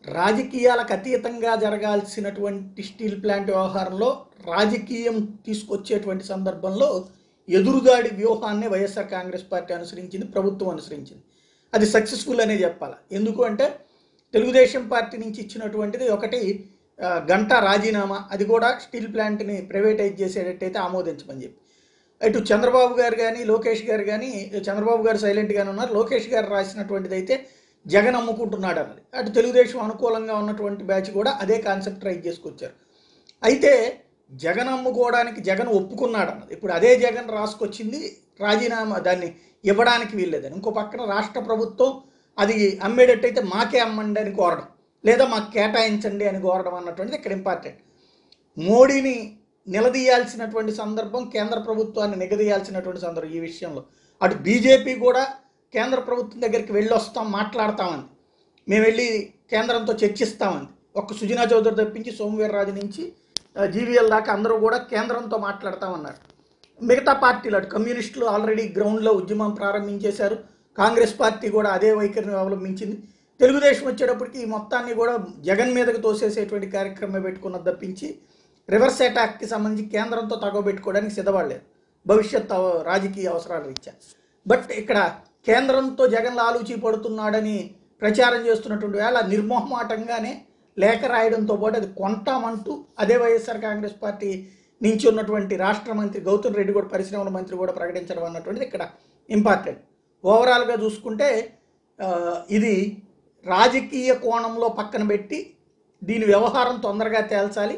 రాజకీయాలకు అతీతంగా జరగాల్సినటువంటి స్టీల్ ప్లాంట్ వ్యవహారంలో రాజకీయం తీసుకొచ్చేటువంటి సందర్భంలో ఎదురుదాడి వ్యూహాన్ని వైఎస్ఆర్ కాంగ్రెస్ పార్టీ అనుసరించింది ప్రభుత్వం అనుసరించింది అది సక్సెస్ఫుల్ అనే చెప్పాలి ఎందుకు అంటే తెలుగుదేశం పార్టీ నుంచి ఇచ్చినటువంటిది ఒకటి ఆ, గంట రాజీనామా అది కూడా స్టీల్ ప్లాంట్ని ప్రైవేటైజ్ చేసేటట్టయితే ఆమోదించమని చెప్పి ఇటు చంద్రబాబు గారు కానీ లోకేష్ గారు కానీ చంద్రబాబు గారు సైలెంట్గానే ఉన్నారు లోకేష్ గారు రాసినటువంటిది అయితే జగన్ అమ్ముకుంటున్నాడు అన్నది అటు తెలుగుదేశం అనుకూలంగా ఉన్నటువంటి బ్యాచ్ కూడా అదే కాన్సెప్ట్ ట్రై చేసుకొచ్చారు అయితే జగన్ అమ్ముకోవడానికి జగన్ ఒప్పుకున్నాడు అన్నది ఇప్పుడు అదే జగన్ రాసుకొచ్చింది రాజీనామా దాన్ని ఇవ్వడానికి వీల్లేదని ఇంకో పక్కన రాష్ట్ర ప్రభుత్వం అది అమ్మేటట్టయితే మాకే అమ్మండి అని కోరడం లేదా మాకు కేటాయించండి అని కోరడం అన్నటువంటిది ఇక్కడ ఇంపార్టెంట్ మోడీని నిలదీయాల్సినటువంటి సందర్భం కేంద్ర ప్రభుత్వాన్ని నిగదీయాల్సినటువంటి సందర్భం ఈ విషయంలో అటు బీజేపీ కూడా కేంద్ర ప్రభుత్వం దగ్గరికి వెళ్ళి వస్తాం మాట్లాడతామంది మేము వెళ్ళి కేంద్రంతో చర్చిస్తామంది ఒక్క సుజనా చౌదరి తప్పించి సోమవీర్రాజు నుంచి జీవీఎల్ దాకా అందరూ కూడా కేంద్రంతో మాట్లాడతామన్నారు మిగతా పార్టీలు అటు కమ్యూనిస్టులు ఆల్రెడీ గ్రౌండ్లో ఉద్యమం ప్రారంభించేశారు కాంగ్రెస్ పార్టీ కూడా అదే వైఖరిని అవలంబించింది తెలుగుదేశం వచ్చేటప్పటికి ఈ మొత్తాన్ని కూడా జగన్ మీదకు తోసేసేటువంటి కార్యక్రమం పెట్టుకున్నది తప్పించి రివర్స్ అటాక్కి సంబంధించి కేంద్రంతో తగవబెట్టుకోవడానికి సిద్ధపడలేదు భవిష్యత్ అవ- రాజకీయ అవసరాలు రీత్యా బట్ ఇక్కడ కేంద్రంతో జగన్ లాలూచి పడుతున్నాడని ప్రచారం చేస్తున్నటువంటి వేళ నిర్మోహమాటంగానే లేఖ రాయడంతో పాటు అది కొంటామంటూ అదే వైఎస్ఆర్ కాంగ్రెస్ పార్టీ నుంచి ఉన్నటువంటి రాష్ట్ర మంత్రి గౌతమ్ రెడ్డి కూడా పరిశ్రమల మంత్రి కూడా ప్రకటించడం అన్నటువంటిది ఇక్కడ ఇంపార్టెంట్ ఓవరాల్గా చూసుకుంటే ఆ, ఇది రాజకీయ కోణంలో పక్కన పెట్టి దీని వ్యవహారం తొందరగా తేల్చాలి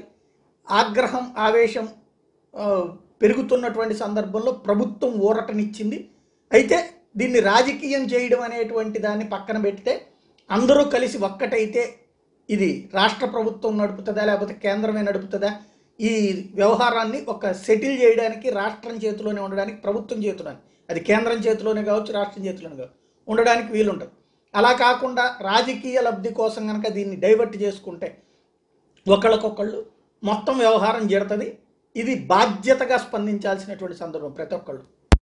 ఆగ్రహం ఆవేశం ఆ, పెరుగుతున్నటువంటి సందర్భంలో ప్రభుత్వం ఊరటనిచ్చింది అయితే దీన్ని రాజకీయం చేయడం అనేటువంటి దాన్ని పక్కన పెడితే అందరూ కలిసి ఒక్కటైతే ఇది రాష్ట్ర ప్రభుత్వం నడుపుతుందా లేకపోతే కేంద్రమే నడుపుతుందా ఈ వ్యవహారాన్ని ఒక సెటిల్ చేయడానికి రాష్ట్రం చేతిలోనే ఉండడానికి ప్రభుత్వం చేతిలోనే అది కేంద్రం చేతిలోనే కావచ్చు రాష్ట్రం చేతిలోనే కావచ్చు ఉండడానికి వీలుంటుంది అలా కాకుండా రాజకీయ లబ్ధి కోసం కనుక దీన్ని డైవర్ట్ చేసుకుంటే ఒకళ్ళకొకళ్ళు మొత్తం వ్యవహారం జరుగుతుంది ఇది బాధ్యతగా స్పందించాల్సినటువంటి సందర్భం ప్రతి ఒక్కళ్ళు